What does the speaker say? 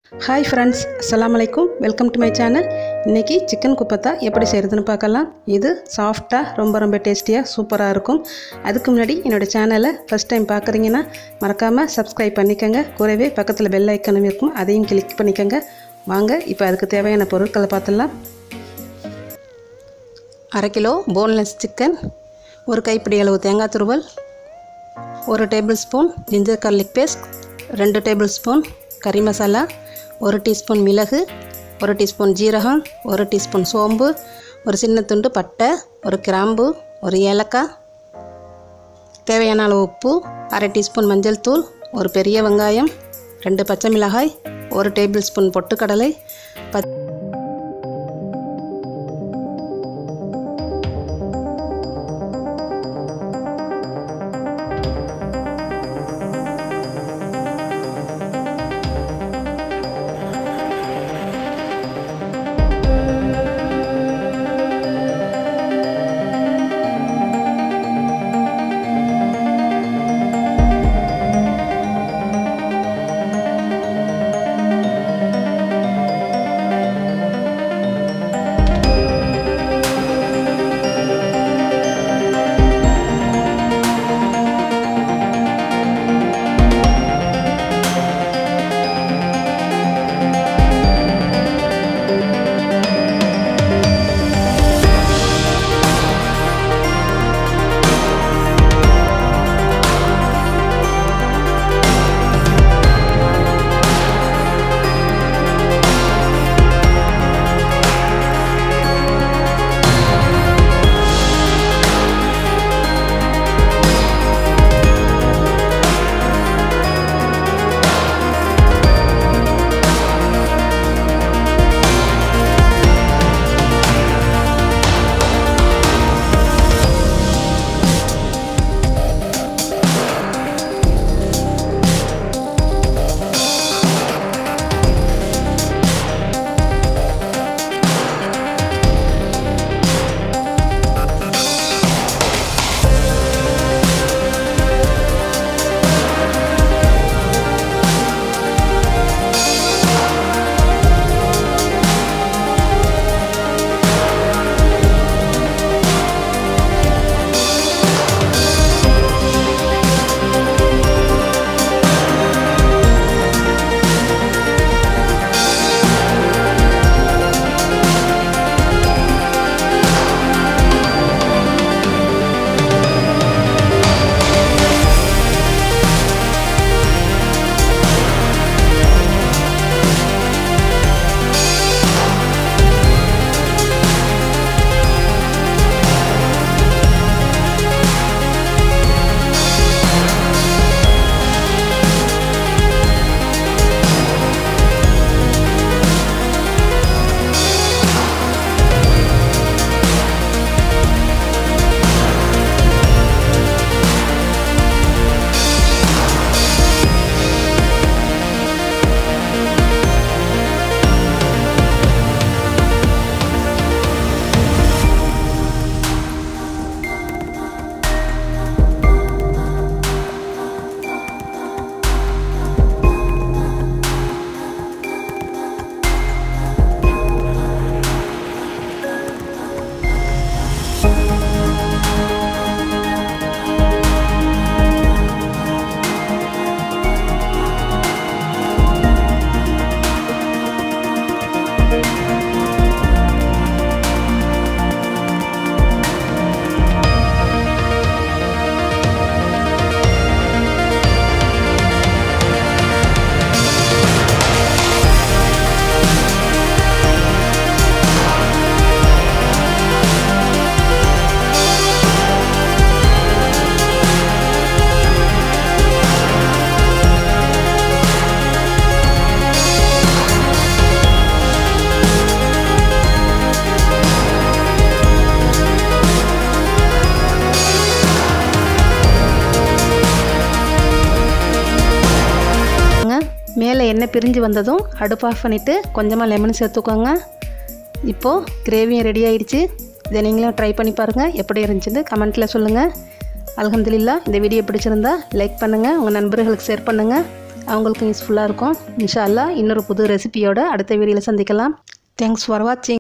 hi friends அஸ்ஸலாமு அலைக்கும் welcome to my channel இன்றைக்கி சிக்கன் குப்பத்தா எப்படி செய்கிறதுன்னு பார்க்கலாம் இது சாஃப்டாக ரொம்ப ரொம்ப டேஸ்டியாக சூப்பராக இருக்கும் அதுக்கு முன்னாடி என்னோடய சேனலை ஃபஸ்ட் டைம் பார்க்குறீங்கன்னா மறக்காமல் சப்ஸ்கிரைப் பண்ணிக்கோங்க கூடவே பக்கத்தில் பெல் ஐக்கனும் இருக்கும் அதையும் கிளிக் பண்ணிக்கோங்க வாங்க இப்போ அதுக்கு தேவையான பொருட்களை பார்த்துடலாம் அரை கிலோ போன்லெஸ் சிக்கன் ஒரு கைப்பிடி அளவு தேங்காய் துருவல் ஒரு tablespoon ginger garlic paste ரெண்டு டேபிள் ஸ்பூன் கறி மசாலா ஒரு டீஸ்பூன் மிளகு ஒரு டீஸ்பூன் ஜீரகம் ஒரு டீஸ்பூன் சோம்பு ஒரு சின்ன துண்டு பட்டை ஒரு கிராம்பு ஒரு ஏலக்காய் தேவையான அளவு உப்பு அரை டீஸ்பூன் மஞ்சள் தூள் ஒரு பெரிய வெங்காயம் ரெண்டு பச்சை மிளகாய் ஒரு டேபிள் ஸ்பூன் பொட்டுக்கடலை பத் மேலே எண்ணெய் பிரிஞ்சு வந்ததும் அடுப்பு ஆஃப் பண்ணிவிட்டு கொஞ்சமாக லெமன் சேர்த்துக்கோங்க இப்போது கிரேவியும் ரெடி ஆயிடுச்சு இதை நீங்களும் ட்ரை பண்ணி பாருங்கள் எப்படி இருந்துச்சுன்னு கமெண்ட்டில் சொல்லுங்கள் அல்ஹம்துலில்லா இந்த வீடியோ பிடிச்சிருந்தா லைக் பண்ணுங்கள் உங்கள் நண்பர்களுக்கு ஷேர் பண்ணுங்கள் அவங்களுக்கும் யூஸ்ஃபுல்லாக இருக்கும் இன்ஷா அல்லாஹ் இன்னொரு புது ரெசிபியோட அடுத்த வீடியோவில் சந்திக்கலாம் தேங்க்ஸ் ஃபார் வாட்சிங்